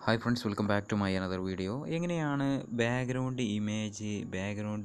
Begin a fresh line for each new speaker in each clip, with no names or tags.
hi friends welcome back to my another video എങ്ങനെയാണ് background image background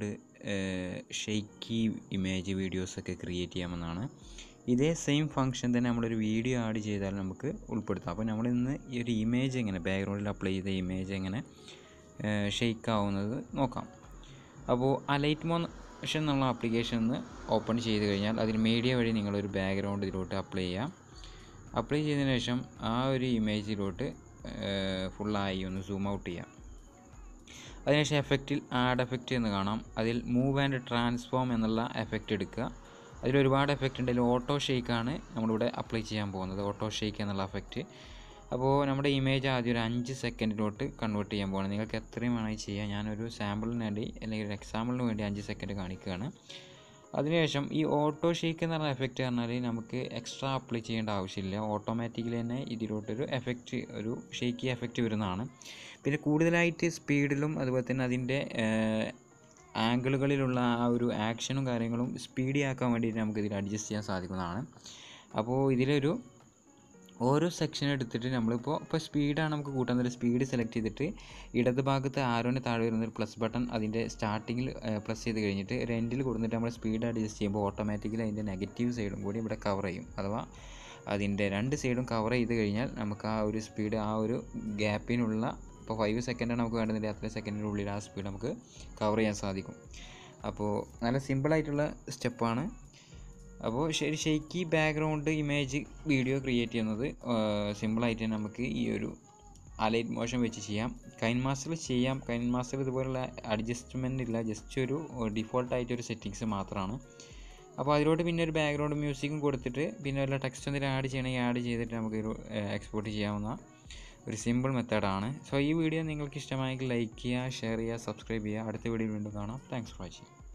shaky image വീഡിയോസൊക്കെ create ചെയ്യാമെന്നാണ് ഇതേ same function തന്നെ നമ്മളൊരു വീഡിയോ ആഡ് ചെയ്താൽ നമുക്ക് ഉൾപ്പെടുത്താം അപ്പോൾ നമ്മൾ ഇന്ന് ഈ ഒരു ഇമേജ് എങ്ങനെ ബാക്ക്ഗ്രൗണ്ടിൽ അപ്ലൈ ചെയ്ത ഇമേജ് എങ്ങനെ ഷെയ്ക്ക് ആവുന്നത് നോക്കാം അപ്പോൾ അലൈറ്റ് മോഷൻ എന്നുള്ള ആപ്ലിക്കേഷൻ ഒന്ന് ഓപ്പൺ ചെയ്ത് കഴിഞ്ഞാൽ അതിന് മീഡിയ വഴി നിങ്ങളൊരു ബാക്ക്ഗ്രൗണ്ട് ഇതിലോട്ട് അപ്ലൈ ചെയ്യാം അപ്ലൈ ചെയ്തതിന് ശേഷം ആ ഒരു ഇമേജിലോട്ട് ഫുള്ളായി ഒന്ന് സൂം ഔട്ട് ചെയ്യാം അതിനുശേഷം എഫക്റ്റിൽ ആഡ് എഫക്റ്റ് എന്ന് കാണാം അതിൽ മൂവ് ആൻഡ് ട്രാൻസ്ഫോം എന്നുള്ള എഫക്റ്റ് എടുക്കുക അതിൽ ഒരുപാട് എഫക്റ്റ് ഉണ്ട് അതിൽ ഓട്ടോ ഷെയ്ക്കാണ് നമ്മളിവിടെ അപ്ലൈ ചെയ്യാൻ പോകുന്നത് ഓട്ടോ ഷെയ്ക്ക് എന്നുള്ള എഫക്റ്റ് അപ്പോൾ നമ്മുടെ ഇമേജ് ആദ്യം ഒരു അഞ്ച് സെക്കൻഡിലോട്ട് കൺവേർട്ട് ചെയ്യാൻ പോകണം നിങ്ങൾക്ക് എത്രയും വേണമെങ്കിൽ ചെയ്യാം ഞാനൊരു സാമ്പിളിന് വേണ്ടി അല്ലെങ്കിൽ ഒരു എക്സാമ്പിളിന് വേണ്ടി അഞ്ച് സെക്കൻഡ് കാണിക്കുകയാണ് അതിനുശേഷം ഈ ഓട്ടോ ഷേക്ക് എന്ന് പറഞ്ഞ എഫക്റ്റ് പറഞ്ഞാൽ നമുക്ക് എക്സ്ട്രാ അപ്ലൈ ചെയ്യേണ്ട ആവശ്യമില്ല ഓട്ടോമാറ്റിക്കലി തന്നെ ഇതിലോട്ടൊരു എഫക്റ്റ് ഒരു ഷേക്കി എഫക്റ്റ് വരുന്നതാണ് പിന്നെ കൂടുതലായിട്ട് സ്പീഡിലും അതുപോലെ തന്നെ അതിൻ്റെ ആംഗിളുകളിലുള്ള ആ ഒരു ആക്ഷനും കാര്യങ്ങളും സ്പീഡി ആക്കാൻ വേണ്ടിയിട്ട് നമുക്ക് ഇതിൽ അഡ്ജസ്റ്റ് ചെയ്യാൻ സാധിക്കുന്നതാണ് അപ്പോൾ ഇതിലൊരു ഓരോ സെക്ഷൻ എടുത്തിട്ട് നമ്മളിപ്പോൾ ഇപ്പോൾ സ്പീഡാണ് നമുക്ക് കൂട്ടാൻ ഒരു സ്പീഡ് സെലക്ട് ചെയ്തിട്ട് ഇടത് ഭാഗത്ത് ആരോന് താഴെ വരുന്ന ഒരു പ്ലസ് ബട്ടൺ അതിൻ്റെ സ്റ്റാർട്ടിങ്ങിൽ പ്ലസ് ചെയ്ത് കഴിഞ്ഞിട്ട് ഒരു എൻഡിൽ കൊടുത്തിട്ട് നമ്മൾ സ്പീഡ് അഡ്ജസ്റ്റ് ചെയ്യുമ്പോൾ ഓട്ടോമാറ്റിക്കലി അതിൻ്റെ നെഗറ്റീവ് സൈഡും കൂടി ഇവിടെ കവർ ചെയ്യും അഥവാ അതിൻ്റെ രണ്ട് സൈഡും കവർ ചെയ്ത് കഴിഞ്ഞാൽ നമുക്ക് ആ ഒരു സ്പീഡ് ആ ഒരു ഗ്യാപ്പിനുള്ള ഇപ്പോൾ ഫൈവ് സെക്കൻഡാണ് നമുക്ക് വേണ്ടതിൻ്റെ അത്ര സെക്കൻഡിനുള്ളിൽ ആ സ്പീഡ് നമുക്ക് കവർ ചെയ്യാൻ സാധിക്കും അപ്പോൾ നല്ല സിമ്പിളായിട്ടുള്ള സ്റ്റെപ്പാണ് അപ്പോൾ ശരി shaky background image video create ചെയ്യുന്നത് സിമ്പിളായിട്ട് തന്നെ നമുക്ക് ഈ ഒരു അലൈറ്റ് മോഷൻ വെച്ച് ചെയ്യാം കൈൻ മാസ്റ്ററിൽ ചെയ്യാം കൈൻ മാസ്റ്റർ ഇതുപോലുള്ള അഡ്ജസ്റ്റ്മെൻ്റ് ഇല്ല ജസ്റ്റ് ഒരു ഡിഫോൾട്ടായിട്ട് ഒരു സെറ്റിങ്സ് മാത്രമാണ് അപ്പോൾ അതിലോട്ട് പിന്നെ ഒരു ബാക്ക്ഗ്രൗണ്ട് മ്യൂസിക്കും കൊടുത്തിട്ട് പിന്നെ വല്ല ടെക്സ്റ്റ് എന്തെങ്കിലും ആഡ് ചെയ്യണമെങ്കിൽ ആഡ് ചെയ്തിട്ട് നമുക്കൊരു എക്സ്പോർട്ട് ചെയ്യാവുന്ന ഒരു സിമ്പിൾ മെത്തേഡാണ് സോ ഈ വീഡിയോ നിങ്ങൾക്ക് ഇഷ്ടമായെങ്കിൽ ലൈക്ക് ചെയ്യുക ഷെയർ ചെയ്യുക സബ്സ്ക്രൈബ് ചെയ്യുക അടുത്ത വീഡിയോ വീണ്ടും കാണാം താങ്ക്സ് ഫോർ വാച്ചിങ്